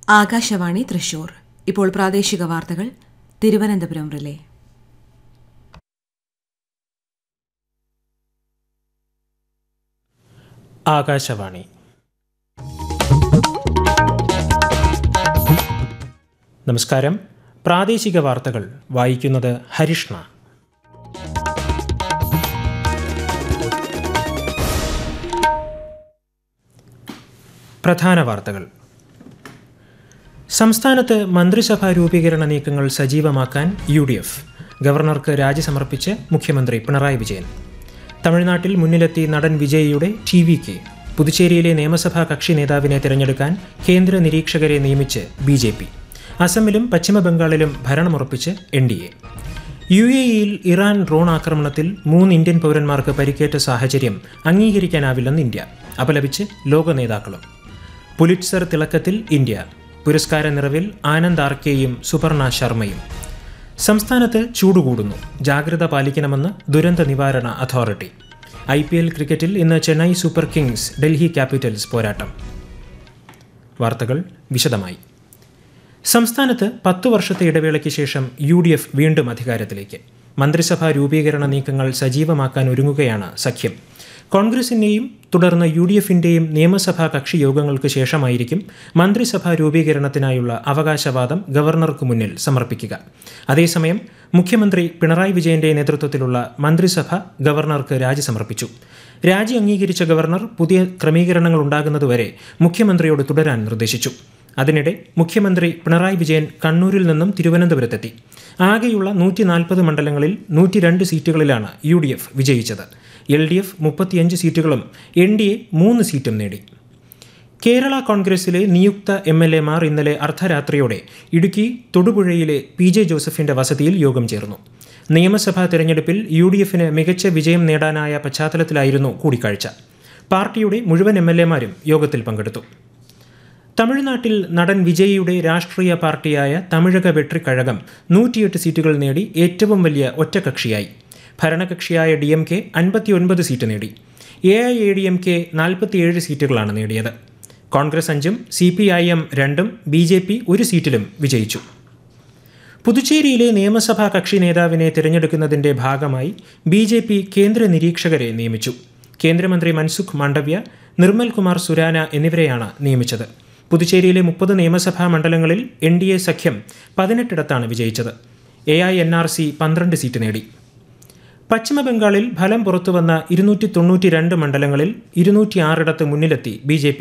ആകാശവാണി തൃശൂർ ഇപ്പോൾ പ്രാദേശിക വാർത്തകൾ തിരുവനന്തപുരം റിലേ ആകാശവാണി നമസ്കാരം പ്രാദേശിക വാർത്തകൾ വായിക്കുന്നത് ഹരിഷ്ണ പ്രധാന വാർത്തകൾ സംസ്ഥാനത്ത് മന്ത്രിസഭാ രൂപീകരണ നീക്കങ്ങൾ സജീവമാക്കാൻ യു ഡി എഫ് ഗവർണർക്ക് രാജി സമർപ്പിച്ച് മുഖ്യമന്ത്രി പിണറായി വിജയൻ തമിഴ്നാട്ടിൽ മുന്നിലെത്തി നടൻ വിജയിയുടെ ടി വി കെ പുതുച്ചേരിയിലെ നിയമസഭാ കക്ഷി നേതാവിനെ തിരഞ്ഞെടുക്കാൻ കേന്ദ്ര നിരീക്ഷകരെ നിയമിച്ച് ബി ജെ പി അസമിലും പശ്ചിമബംഗാളിലും ഭരണമുറപ്പിച്ച് N D A U A ഇയിൽ ഇറാൻ ഡ്രോൺ ആക്രമണത്തിൽ മൂന്ന് ഇന്ത്യൻ പൗരന്മാർക്ക് പരിക്കേറ്റ സാഹചര്യം അംഗീകരിക്കാനാവില്ലെന്ന് ഇന്ത്യ അപലപിച്ച് ലോക നേതാക്കളും പുലിറ്റ്സർ തിളക്കത്തിൽ ഇന്ത്യ പുരസ്കാര നിറവിൽ ആനന്ദ് ആർക്കെയും സുപർണ ശർമ്മയും സംസ്ഥാനത്ത് ചൂടുകൂടുന്നു ജാഗ്രത പാലിക്കണമെന്ന് ദുരന്ത നിവാരണ അതോറിറ്റി ഐ പി എൽ ക്രിക്കറ്റിൽ ഇന്ന് Chennai super kings Delhi capitals പോരാട്ടം വാർത്തകൾ വിശദമായി സംസ്ഥാനത്ത് പത്തു വർഷത്തെ ഇടവേളയ്ക്ക് ശേഷം യു ഡി എഫ് വീണ്ടും അധികാരത്തിലേക്ക് മന്ത്രിസഭാ രൂപീകരണ നീക്കങ്ങൾ സജീവമാക്കാൻ ഒരുങ്ങുകയാണ് സഖ്യം കോൺഗ്രസിന്റെയും തുടർന്ന് യു ഡി എഫിന്റെയും നിയമസഭാ കക്ഷി യോഗങ്ങൾക്ക് ശേഷമായിരിക്കും മന്ത്രിസഭാ രൂപീകരണത്തിനായുള്ള അവകാശവാദം ഗവർണർക്ക് മുന്നിൽ സമർപ്പിക്കുക അതേസമയം മുഖ്യമന്ത്രി പിണറായി വിജയന്റെ നേതൃത്വത്തിലുള്ള മന്ത്രിസഭ ഗവർണർക്ക് രാജി സമർപ്പിച്ചു രാജി അംഗീകരിച്ച ഗവർണർ പുതിയ ക്രമീകരണങ്ങൾ ഉണ്ടാകുന്നതുവരെ മുഖ്യമന്ത്രിയോട് തുടരാൻ നിർദ്ദേശിച്ചു അതിനിടെ മുഖ്യമന്ത്രി പിണറായി വിജയൻ കണ്ണൂരിൽ നിന്നും തിരുവനന്തപുരത്തെത്തി ആകെയുള്ള നൂറ്റി നാൽപ്പത് മണ്ഡലങ്ങളിൽ നൂറ്റി രണ്ട് സീറ്റുകളിലാണ് യു ഡി എഫ് വിജയിച്ചത് എൽ ഡി എഫ് മുപ്പത്തിയഞ്ച് സീറ്റുകളും എൻ ഡി എ മൂന്ന് സീറ്റും നേടി കേരള കോൺഗ്രസിലെ നിയുക്ത എം എൽ എമാർ ഇന്നലെ അർദ്ധരാത്രിയോടെ ഇടുക്കി തൊടുപുഴയിലെ പി ജെ ജോസഫിന്റെ വസതിയിൽ യോഗം ചേർന്നു നിയമസഭാ തെരഞ്ഞെടുപ്പിൽ യു ഡി എഫിന് മികച്ച വിജയം നേടാനായ പശ്ചാത്തലത്തിലായിരുന്നു കൂടിക്കാഴ്ച പാർട്ടിയുടെ മുഴുവൻ എം എൽ എമാരും യോഗത്തിൽ പങ്കെടുത്തു തമിഴ്നാട്ടിൽ നടൻ വിജയിയുടെ രാഷ്ട്രീയ പാർട്ടിയായ തമിഴക വെട്രിക്കഴകം നൂറ്റിയെട്ട് സീറ്റുകൾ നേടി ഏറ്റവും വലിയ ഒറ്റകക്ഷിയായി ഭരണകക്ഷിയായ ഡി എം കെ അൻപത്തിയൊൻപത് സീറ്റ് നേടി A I A D M K നാൽപ്പത്തിയേഴ് സീറ്റുകളാണ് നേടിയത് കോൺഗ്രസ് അഞ്ചും സി പി ഐ എം രണ്ടും ബി ജെ പി ഒരു സീറ്റിലും വിജയിച്ചു പുതുച്ചേരിയിലെ നിയമസഭാ കക്ഷി നേതാവിനെ തിരഞ്ഞെടുക്കുന്നതിന്റെ ഭാഗമായി ബി ജെ പി കേന്ദ്ര നിരീക്ഷകരെ നിയമിച്ചു കേന്ദ്രമന്ത്രി മൻസുഖ് മാണ്ഡവ്യ നിർമ്മൽ കുമാർ സുരാന എന്നിവരെയാണ് നിയമിച്ചത് പുതുച്ചേരിയിലെ മുപ്പത് നിയമസഭാ മണ്ഡലങ്ങളിൽ എൻ ഡി എ സഖ്യം പതിനെട്ടിടത്താണ് വിജയിച്ചത് A I N R C പന്ത്രണ്ട് സീറ്റ് നേടി പശ്ചിമബംഗാളിൽ ഫലം പുറത്തുവന്ന ഇരുന്നൂറ്റി തൊണ്ണൂറ്റി രണ്ട് മണ്ഡലങ്ങളിൽ ഇരുന്നൂറ്റി ആറിടത്ത് മുന്നിലെത്തി ബി ജെ പി